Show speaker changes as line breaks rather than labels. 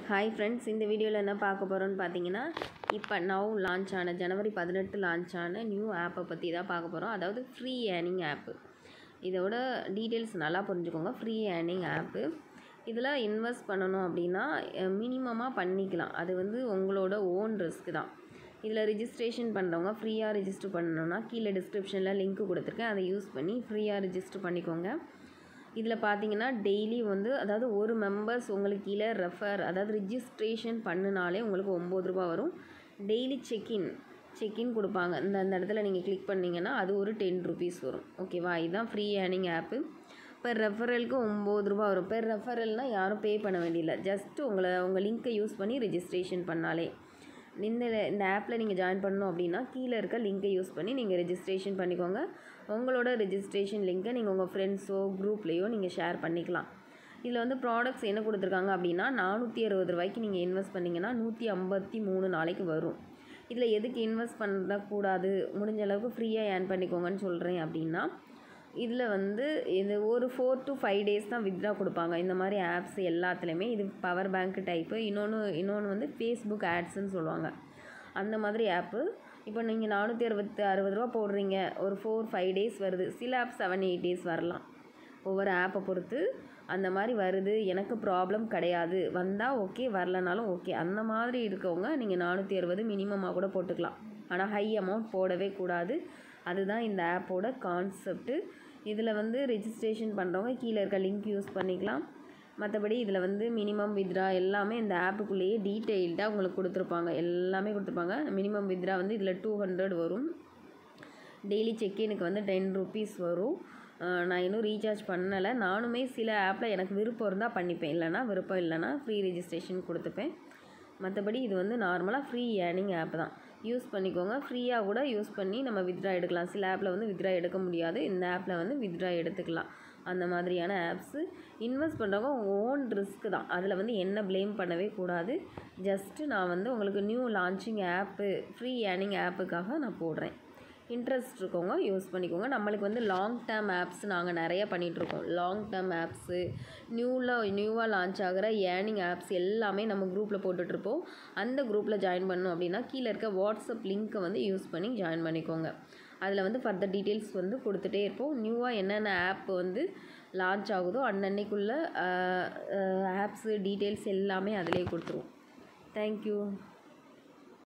hi friends இந்த வீடியோவில் என்ன பார்க்க போகிறோன்னு பார்த்தீங்கன்னா இப்போ நவ் லான்ச் ஆன ஜனவரி பதினெட்டு லான்ச் ஆன நியூ ஆப்பை பற்றி தான் பார்க்க போகிறோம் அதாவது ஃப்ரீ ஏர்னிங் ஆப்பு இதோட டீட்டெயில்ஸ் நல்லா புரிஞ்சுக்கோங்க ஃப்ரீ ஏர்னிங் ஆப்பு இதில் இன்வெஸ்ட் பண்ணணும் அப்படின்னா மினிமமாக பண்ணிக்கலாம் அது வந்து உங்களோட ஓன் ரிஸ்க் தான் இதில் ரிஜிஸ்ட்ரேஷன் பண்ணுறவங்க ஃப்ரீயாக ரிஜிஸ்டர் பண்ணணும்னா கீழே டிஸ்கிரிப்ஷனில் லிங்க் கொடுத்துருக்கேன் அதை யூஸ் பண்ணி ஃப்ரீயாக ரிஜிஸ்டர் பண்ணிக்கோங்க இதில் பார்த்தீங்கன்னா டெய்லி வந்து அதாவது ஒரு மெம்பர்ஸ் உங்களுக்கு கீழே ரெஃபர் அதாவது ரிஜிஸ்ட்ரேஷன் பண்ணினாலே உங்களுக்கு ஒம்பது ரூபா வரும் டெய்லி செக்இன் செக்இன் கொடுப்பாங்க இந்த அந்த இடத்துல நீங்கள் கிளிக் பண்ணிங்கன்னா அது ஒரு டென் ருபீஸ் வரும் ஓகேவா இதுதான் ஃப்ரீ ஏர்னிங் ஆப்பு பெர் ரெஃபரலுக்கு ஒம்பது ரூபா வரும் பெர் ரெஃபரல்னால் யாரும் பே பண்ண வேண்டியதில்லை ஜஸ்ட்டு உங்களை உங்கள் லிங்க்கை யூஸ் பண்ணி ரிஜிஸ்ட்ரேஷன் பண்ணாலே இந்த இந்த ஆப்பில் நீங்கள் ஜாயின் பண்ணணும் அப்படின்னா கீழே இருக்க லிங்க்கை யூஸ் பண்ணி நீங்கள் ரெஜிஸ்ட்ரேஷன் பண்ணிக்கோங்க உங்களோட ரெஜிஸ்ட்ரேஷன் லிங்க்கை நீங்கள் உங்கள் ஃப்ரெண்ட்ஸோ குரூப்லேயோ நீங்கள் ஷேர் பண்ணிக்கலாம் இதில் வந்து ப்ராடக்ட்ஸ் என்ன கொடுத்துருக்காங்க அப்படின்னா நானூற்றி அறுபது ரூபாய்க்கு நீங்கள் இன்வெஸ்ட் பண்ணிங்கன்னா நூற்றி ஐம்பத்தி மூணு நாளைக்கு வரும் இதில் எதுக்கு இன்வெஸ்ட் பண்ணக்கூடாது முடிஞ்ச அளவுக்கு ஃப்ரீயாக ஏர்ன் பண்ணிக்கோங்கன்னு சொல்கிறேன் அப்படின்னா இதில் வந்து இது ஒரு ஃபோர் டு ஃபைவ் டேஸ் தான் வித்ட்ரா கொடுப்பாங்க இந்த மாதிரி ஆப்ஸ் எல்லாத்துலேயுமே இது பவர் பேங்க் டைப்பு இன்னொன்று இன்னொன்று வந்து ஃபேஸ்புக் ஆட்ஸ்ன்னு சொல்லுவாங்க அந்த மாதிரி ஆப்பு இப்போ நீங்கள் நானூற்றி அறுபத்து அறுபது ரூபா போடுறீங்க ஒரு ஃபோர் ஃபைவ் டேஸ் வருது சில ஆப் செவன் எயிட் டேஸ் வரலாம் ஒவ்வொரு ஆப்பை பொறுத்து அந்த மாதிரி வருது எனக்கு ப்ராப்ளம் கிடையாது வந்தால் ஓகே வரலனாலும் ஓகே அந்த மாதிரி இருக்கவங்க நீங்கள் நானூற்றி அறுபது மினிமமாக கூட போட்டுக்கலாம் ஆனால் ஹை அமௌண்ட் போடவே கூடாது அதுதான் இந்த ஆப்போட கான்செப்ட்டு இதில் வந்து ரெஜிஸ்ட்ரேஷன் பண்ணுறவங்க கீழே இருக்க லிங்க் யூஸ் பண்ணிக்கலாம் மற்றபடி இதில் வந்து மினிமம் வித்ரா எல்லாமே இந்த ஆப்புக்குள்ளேயே டீட்டெயில்டாக உங்களுக்கு கொடுத்துருப்பாங்க எல்லாமே கொடுத்துருப்பாங்க மினிமம் வித்ரா வந்து இதில் டூ ஹண்ட்ரட் வரும் டெய்லி செக்இனுக்கு வந்து டென் ருபீஸ் வரும் நான் இன்னும் ரீசார்ஜ் பண்ணலை நானுமே சில ஆப்பில் எனக்கு விருப்பம் இருந்தால் பண்ணிப்பேன் இல்லைனா விருப்பம் இல்லைனா ஃப்ரீ ரெஜிஸ்ட்ரேஷன் கொடுத்துப்பேன் மற்றபடி இது வந்து நார்மலாக ஃப்ரீ ஏர்னிங் ஆப் தான் யூஸ் பண்ணிக்கோங்க ஃப்ரீயாக கூட யூஸ் பண்ணி நம்ம வித்ட்ரா எடுக்கலாம் சில ஆப்பில் வந்து வித்ட்ரா எடுக்க முடியாது இந்த ஆப்பில் வந்து வித்ட்ரா எடுத்துக்கலாம் அந்த மாதிரியான ஆப்ஸு இன்வெஸ்ட் பண்ணுறவங்க ஓன் ரிஸ்க் தான் அதில் வந்து என்ன ப்ளேம் பண்ணவே கூடாது ஜஸ்ட்டு நான் வந்து உங்களுக்கு new launching app free earning ஆப்புக்காக நான் போடுறேன் இன்ட்ரெஸ்ட் இருக்கவங்க யூஸ் பண்ணிக்கோங்க நம்மளுக்கு வந்து லாங் டேர்ம் ஆப்ஸ் நாங்கள் நிறைய பண்ணிகிட்ருக்கோம் லாங் டேர்ம் ஆப்ஸு நியூவில் நியூவாக லான்ச் ஆகிற ஏர்னிங் ஆப்ஸ் எல்லாமே நம்ம குரூப்பில் போட்டுட்ருப்போம் அந்த குரூப்பில் ஜாயின் பண்ணணும் அப்படின்னா கீழே இருக்க வாட்ஸ்அப் லிங்க்கை வந்து யூஸ் பண்ணி ஜாயின் பண்ணிக்கோங்க அதில் வந்து ஃபர்தர் டீட்டெயில்ஸ் வந்து கொடுத்துட்டே இருப்போம் நியூவாக என்னென்ன ஆப் வந்து லான்ச் ஆகுதோ அன்னன்னைக்குள்ள ஆப்ஸு டீட்டெயில்ஸ் எல்லாமே அதிலே கொடுத்துருவோம் தேங்க்யூ